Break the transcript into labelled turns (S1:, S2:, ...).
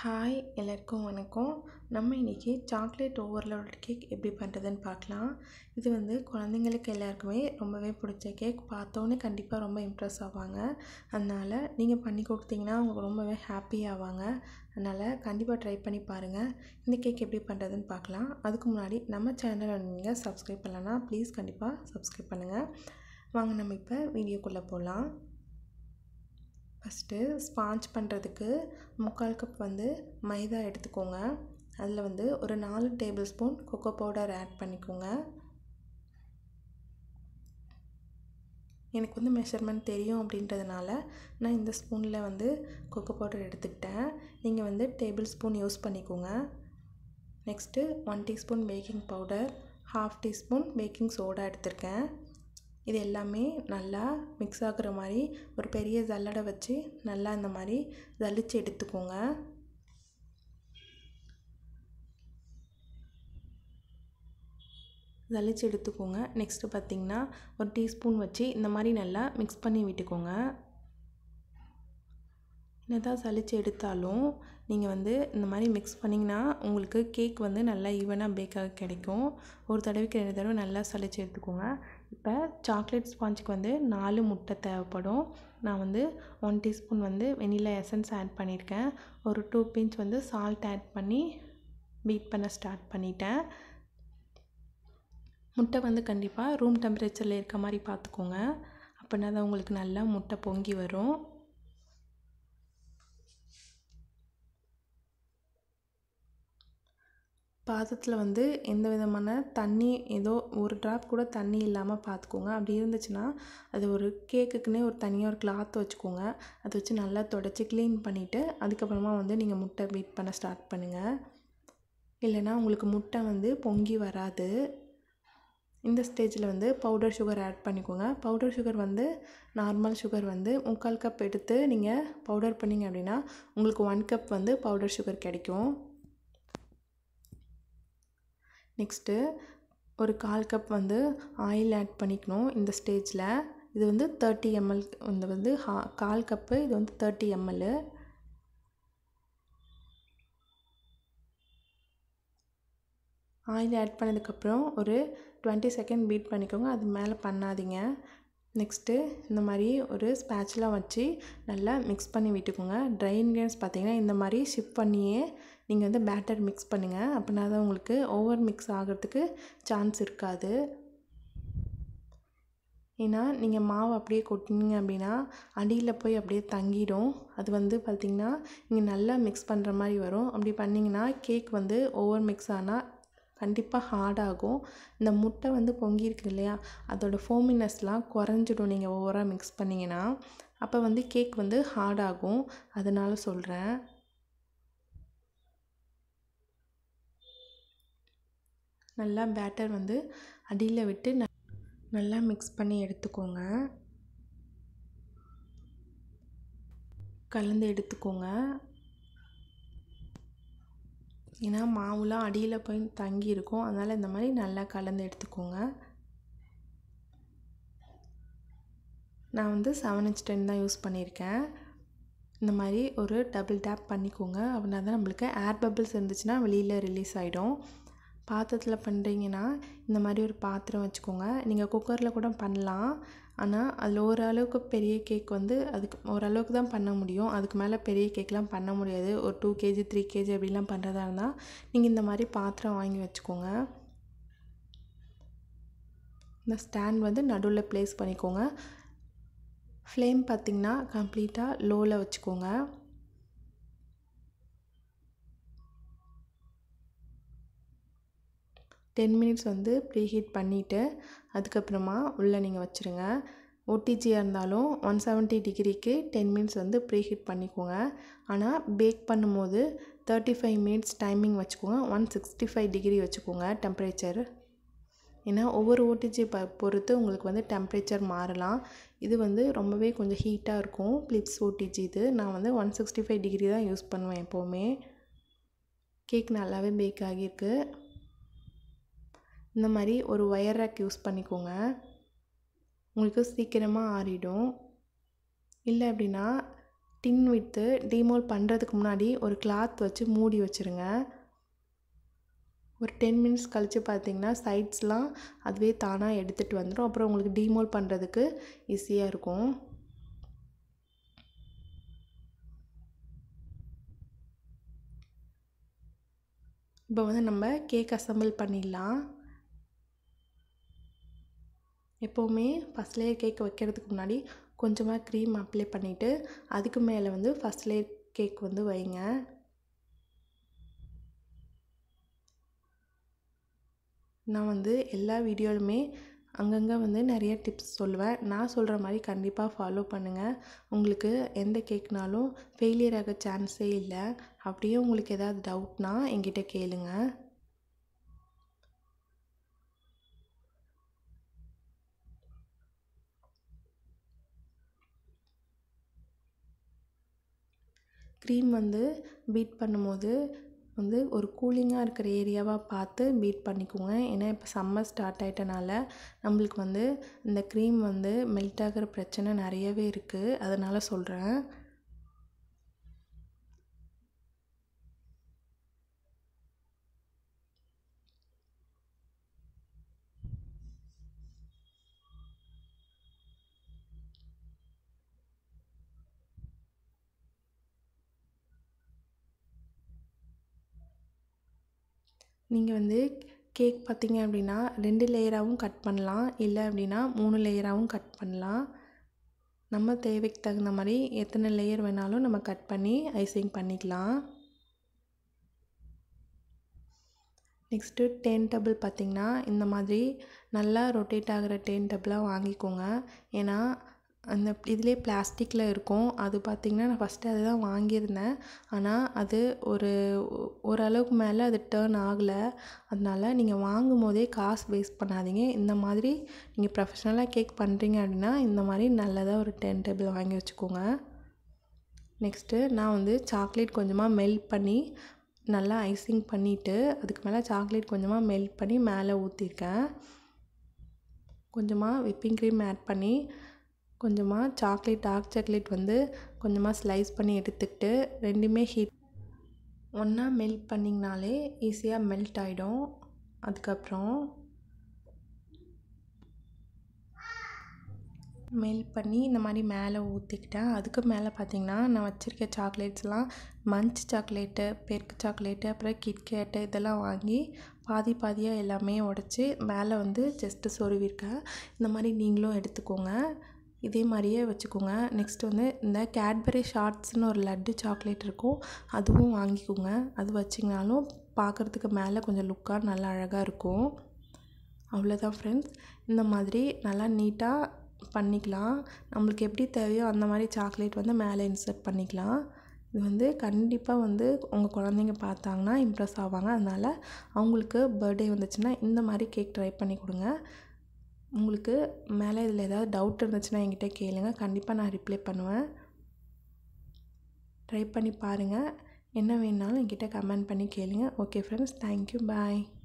S1: hi எல்லாருக்கும் வணக்கம் நம்ம இன்றைக்கி சாக்லேட் ஓவர்லோட் கேக் எப்படி பண்ணுறதுன்னு பார்க்கலாம் இது வந்து குழந்தைங்களுக்கு எல்லாருக்குமே ரொம்பவே பிடிச்ச கேக் பார்த்தோன்னே கண்டிப்பாக ரொம்ப இம்ப்ரெஸ் ஆவாங்க அதனால் நீங்கள் பண்ணி கொடுத்தீங்கன்னா அவங்க ரொம்பவே ஹாப்பி ஆவாங்க அதனால் கண்டிப்பாக ட்ரை பண்ணி பாருங்கள் இந்த கேக் எப்படி பண்ணுறதுன்னு பார்க்கலாம் அதுக்கு முன்னாடி நம்ம சேனலை நீங்கள் சப்ஸ்கிரைப் பண்ணலன்னா ப்ளீஸ் கண்டிப்பாக சப்ஸ்கிரைப் பண்ணுங்கள் வாங்க நம்ம இப்போ வீடியோக்குள்ளே போகலாம் ஃபஸ்ட்டு ஸ்பாஞ்ச் பண்ணுறதுக்கு முக்கால் கப் வந்து மைதா எடுத்துக்கோங்க அதில் வந்து ஒரு நாலு tablespoon cocoa powder add பண்ணிக்கோங்க எனக்கு வந்து மெஷர்மெண்ட் தெரியும் அப்படின்றதுனால நான் இந்த ஸ்பூனில் வந்து கொக்கோ பவுடர் எடுத்துக்கிட்டேன் நீங்கள் வந்து டேபிள் ஸ்பூன் யூஸ் பண்ணிக்கோங்க next one teaspoon baking powder half teaspoon baking soda எடுத்திருக்கேன் இது எல்லாமே நல்லா மிக்ஸ் ஆகுற மாதிரி ஒரு பெரிய ஜல்லடை வச்சு நல்லா இந்த மாதிரி ஜலிச்சு எடுத்துக்கோங்க ஜலிச்சு எடுத்துக்கோங்க நெக்ஸ்ட்டு பார்த்திங்கன்னா ஒரு டீஸ்பூன் வச்சு இந்த மாதிரி நல்லா மிக்ஸ் பண்ணி விட்டுக்கோங்க என்னதான் சளிச்சு எடுத்தாலும் நீங்கள் வந்து இந்த மாதிரி மிக்ஸ் பண்ணிங்கன்னா உங்களுக்கு கேக் வந்து நல்லா ஈவனாக பேக்காக கிடைக்கும் ஒரு தடவைக்கு ரெண்டு தடவை நல்லா சளிச்சு எடுத்துக்கோங்க இப்போ சாக்லேட் ஸ்பாஞ்சுக்கு வந்து நாலு முட்டை தேவைப்படும் நான் வந்து ஒன் டீஸ்பூன் வந்து வெனிலா எசன்ஸ் ஆட் பண்ணியிருக்கேன் ஒரு டூ பிஞ்ச் வந்து சால்ட் ஆட் பண்ணி பீட் பண்ண ஸ்டார்ட் பண்ணிட்டேன் முட்டை வந்து கண்டிப்பாக ரூம் டெம்பரேச்சரில் இருக்க மாதிரி பார்த்துக்கோங்க அப்படின்னா தான் உங்களுக்கு நல்லா முட்டை பொங்கி வரும் பாத்திரத்தில் வந்து எந்த விதமான தண்ணி ஏதோ ஒரு ட்ராப் கூட தண்ணி இல்லாமல் பார்த்துக்கோங்க அப்படி இருந்துச்சுன்னா அது ஒரு கேக்குக்குன்னே ஒரு தனியாக ஒரு கிளாத் வச்சுக்கோங்க அதை வச்சு நல்லா தொடச்சி க்ளீன் பண்ணிவிட்டு அதுக்கப்புறமா வந்து நீங்கள் முட்டை பீட் பண்ண ஸ்டார்ட் பண்ணுங்கள் இல்லைனா உங்களுக்கு முட்டை வந்து பொங்கி வராது இந்த ஸ்டேஜில் வந்து பவுடர் சுகர் ஆட் பண்ணிக்கோங்க பவுடர் சுகர் வந்து நார்மல் சுகர் வந்து முக்கால் கப் எடுத்து நீங்கள் பவுடர் பண்ணிங்க அப்படின்னா உங்களுக்கு ஒன் கப் வந்து பவுடர் சுகர் கிடைக்கும் நெக்ஸ்ட்டு ஒரு கால் கப் வந்து ஆயில் ஆட் பண்ணிக்கணும் இந்த ஸ்டேஜில் இது வந்து தேர்ட்டி எம்எல் இந்த வந்து ஹா கால் கப்பு இது வந்து தேர்ட்டி எம்எல் ஆயில் ஆட் பண்ணதுக்கப்புறம் ஒரு டுவெண்ட்டி செகண்ட் பீட் பண்ணிக்கோங்க அது மேலே பண்ணாதீங்க நெக்ஸ்ட்டு இந்த மாதிரி ஒரு ஸ்பேட்ச்லாம் வச்சு நல்லா மிக்ஸ் பண்ணி விட்டுக்கோங்க ட்ரை இன்க்ரீடியன்ஸ் பார்த்தீங்கன்னா இந்த மாதிரி ஷிஃப்ட் பண்ணியே நீங்கள் வந்து பேட்டர் மிக்ஸ் பண்ணுங்கள் அப்படின்னா தான் உங்களுக்கு ஓவர் மிக்ஸ் ஆகிறதுக்கு சான்ஸ் இருக்காது ஏன்னா நீங்கள் மாவு அப்படியே கொட்டினீங்க அப்படின்னா அடியில் போய் அப்படியே தங்கிடும் அது வந்து பார்த்திங்கன்னா நீங்கள் நல்லா மிக்ஸ் பண்ணுற மாதிரி வரும் அப்படி பண்ணிங்கன்னா கேக் வந்து ஓவர் மிக்ஸ் ஆனால் கண்டிப்பாக ஹார்டாகும் இந்த முட்டை வந்து பொங்கியிருக்கு இல்லையா அதோட ஃபோமினஸ்லாம் குறைஞ்சிடும் நீங்கள் ஓவராக மிக்ஸ் பண்ணிங்கன்னா அப்போ வந்து கேக் வந்து ஹார்டாகும் அதனால சொல்கிறேன் நல்லா பேட்டர் வந்து அடியில் விட்டு நல்லா மிக்ஸ் பண்ணி எடுத்துக்கோங்க கலந்து எடுத்துக்கோங்க ஏன்னா மாவுலாம் அடியில் போய் தங்கி இருக்கும் அதனால் இந்த மாதிரி நல்லா கலந்து எடுத்துக்கோங்க நான் வந்து செவன் இன்ச் டென் தான் யூஸ் பண்ணியிருக்கேன் இந்த மாதிரி ஒரு டபுள் டேப் பண்ணிக்கோங்க அப்படின்னா தான் நம்மளுக்கு ஏர் பபிள்ஸ் இருந்துச்சுன்னா வெளியில் ரிலீஸ் ஆகிடும் பாத்திரத்தில் பண்ணுறீங்கன்னா இந்த மாதிரி ஒரு பாத்திரம் வச்சுக்கோங்க நீங்கள் குக்கரில் கூட பண்ணலாம் ஆனால் அதில் ஓரளவுக்கு பெரிய கேக் வந்து அதுக்கு ஓரளவுக்கு தான் பண்ண முடியும் அதுக்கு மேலே பெரிய கேக்லாம் பண்ண முடியாது ஒரு டூ கேஜி த்ரீ கேஜி அப்படிலாம் பண்ணுறதா இருந்தால் நீங்கள் இந்த மாதிரி பாத்திரம் வாங்கி வச்சுக்கோங்க இந்த ஸ்டாண்ட் வந்து நடுவில் ப்ளேஸ் பண்ணிக்கோங்க ஃப்ளேம் பார்த்திங்கன்னா கம்ப்ளீட்டாக லோவில் வச்சுக்கோங்க டென் மினிட்ஸ் வந்து ப்ரீஹீட் பண்ணிவிட்டு அதுக்கப்புறமா உள்ளே நீங்கள் வச்சுருங்க ஓடிஜியாக இருந்தாலும் ஒன் செவன்ட்டி டிகிரிக்கு டென் மினிட்ஸ் வந்து ப்ரீஹீட் பண்ணிக்கோங்க ஆனால் பேக் பண்ணும்போது தேர்ட்டி ஃபைவ் மினிட்ஸ் டைமிங் வச்சுக்கோங்க ஒன் சிக்ஸ்டி ஃபைவ் டிகிரி வச்சுக்கோங்க டெம்பரேச்சர் ஏன்னா ஒவ்வொரு ஓடிஜி ப பொறுத்து உங்களுக்கு வந்து டெம்பரேச்சர் மாறலாம் இது வந்து ரொம்பவே கொஞ்சம் ஹீட்டாக இருக்கும் ப்ளிப்ஸ் ஓடிஜி இது நான் வந்து ஒன் சிக்ஸ்டி ஃபைவ் டிகிரி தான் யூஸ் பண்ணுவேன் எப்போவுமே கேக் நல்லாவே பேக் ஆகியிருக்கு இந்த மாதிரி ஒரு ஒயர் ரேக் யூஸ் பண்ணிக்கோங்க உங்களுக்கு சீக்கிரமாக ஆறிடும் இல்லை அப்படின்னா டின் விட்டு டீமோல் பண்ணுறதுக்கு முன்னாடி ஒரு கிளாத் வச்சு மூடி வச்சுருங்க ஒரு டென் மினிட்ஸ் கழித்து பார்த்தீங்கன்னா சைட்ஸ்லாம் அதுவே தானாக எடுத்துகிட்டு வந்துடும் அப்புறம் உங்களுக்கு டீமோல் பண்ணுறதுக்கு ஈஸியாக இருக்கும் இப்போ வந்து நம்ம கேக் அசம்பிள் பண்ணிடலாம் எப்போவுமே ஃபஸ்ட் லேயர் கேக் வைக்கிறதுக்கு முன்னாடி கொஞ்சமாக க்ரீம் அப்ளை பண்ணிவிட்டு அதுக்கு மேலே வந்து ஃபஸ்ட் லேயர் கேக் வந்து வைங்க நான் வந்து எல்லா வீடியோலுமே அங்கங்கே வந்து நிறைய டிப்ஸ் சொல்லுவேன் நான் சொல்கிற மாதிரி கண்டிப்பாக ஃபாலோ பண்ணுங்கள் உங்களுக்கு எந்த கேக்னாலும் ஃபெயிலியர் ஆக சான்ஸே இல்லை அப்படியே உங்களுக்கு ஏதாவது டவுட்னா என்கிட்ட கேளுங்க க்ரீம் வந்து பீட் பண்ணும்போது வந்து ஒரு கூலிங்காக இருக்கிற ஏரியாவாக பார்த்து பீட் பண்ணிக்கோங்க ஏன்னா இப்போ சம்மர் ஸ்டார்ட் ஆகிட்டனால நம்மளுக்கு வந்து இந்த க்ரீம் வந்து மெல்ட் ஆகிற பிரச்சனை நிறையவே இருக்குது அதனால் சொல்கிறேன் நீங்கள் வந்து கேக் பார்த்தீங்க அப்படின்னா ரெண்டு லேயராகவும் கட் பண்ணலாம் இல்லை அப்படின்னா மூணு லேயராகவும் கட் பண்ணலாம் நம்ம தேவைக்கு தகுந்த மாதிரி எத்தனை லேயர் வேணாலும் நம்ம கட் பண்ணி ஐசிங் பண்ணிக்கலாம் நெக்ஸ்ட்டு டேன் டேபிள் பார்த்திங்கன்னா இந்த மாதிரி நல்லா ரொட்டேட் ஆகிற டேன் டேபிளாக வாங்கிக்கோங்க ஏன்னா அந்த இதிலே பிளாஸ்டிக்கில் இருக்கும் அது பார்த்திங்கன்னா நான் ஃபஸ்ட்டு அதுதான் வாங்கியிருந்தேன் ஆனால் அது ஒரு ஓரளவுக்கு மேலே அது டேர்ன் ஆகலை அதனால் நீங்கள் வாங்கும் போதே காசு வேஸ்ட் பண்ணாதீங்க இந்த மாதிரி நீங்கள் ப்ரொஃபஷ்னலாக கேக் பண்ணுறீங்க அப்படின்னா இந்த மாதிரி நல்லதாக ஒரு டென் டேபிள் வாங்கி வச்சுக்கோங்க நெக்ஸ்ட்டு நான் வந்து சாக்லேட் கொஞ்சமாக மெல்ட் பண்ணி நல்லா ஐசிங் பண்ணிவிட்டு அதுக்கு மேலே சாக்லேட் கொஞ்சமாக மெல்ட் பண்ணி மேலே ஊற்றிருக்கேன் கொஞ்சமாக விப்பிங் க்ரீம் ஆட் பண்ணி கொஞ்சமாக சாக்லேட் டார்க் சாக்லேட் வந்து கொஞ்சமாக ஸ்லைஸ் பண்ணி எடுத்துக்கிட்டு ரெண்டுமே ஹீட் ஒன்றா மெல்ட் பண்ணிங்கனாலே ஈஸியாக மெல்ட் ஆகிடும் அதுக்கப்புறம் மெல்ட் பண்ணி இந்த மாதிரி மேலே ஊற்றிக்கிட்டேன் அதுக்கு மேலே பார்த்திங்கன்னா நான் வச்சுருக்க சாக்லேட்ஸ்லாம் மஞ்ச் சாக்லேட்டு பெர்க் சாக்லேட்டு அப்புறம் கிட்கேட்டு இதெல்லாம் வாங்கி பாதி பாதியாக எல்லாமே உடச்சி மேலே வந்து ஜஸ்ட்டு சொருவிருக்கேன் இந்த மாதிரி நீங்களும் எடுத்துக்கோங்க இதே மாதிரியே வச்சுக்கோங்க நெக்ஸ்ட் வந்து இந்த கேட்பரி ஷார்ட்ஸ்னு ஒரு லட்டு சாக்லேட் இருக்கும் அதுவும் வாங்கிக்கோங்க அது வச்சிங்கனாலும் பார்க்குறதுக்கு மேலே கொஞ்சம் லுக்காக நல்லா அழகாக இருக்கும் அவ்வளோதான் ஃப்ரெண்ட்ஸ் இந்த மாதிரி நல்லா நீட்டாக பண்ணிக்கலாம் நம்மளுக்கு எப்படி தேவையோ அந்த மாதிரி சாக்லேட் வந்து மேலே இன்சர்ட் பண்ணிக்கலாம் இது வந்து கண்டிப்பாக வந்து உங்கள் குழந்தைங்க பார்த்தாங்கன்னா இம்ப்ரெஸ் ஆவாங்க அதனால் அவங்களுக்கு பர்த்டே வந்துச்சுன்னா இந்த மாதிரி கேக் ட்ரை பண்ணி கொடுங்க உங்களுக்கு மேலே இதில் ஏதாவது டவுட் இருந்துச்சுன்னா என்கிட்ட கேளுங்க கண்டிப்பாக நான் ரிப்ளை பண்ணுவேன் ட்ரை பண்ணி பாருங்கள் என்ன வேணாலும் என்கிட்ட கமெண்ட் பண்ணி கேளுங்க ஓகே ஃப்ரெண்ட்ஸ் தேங்க்யூ பாய்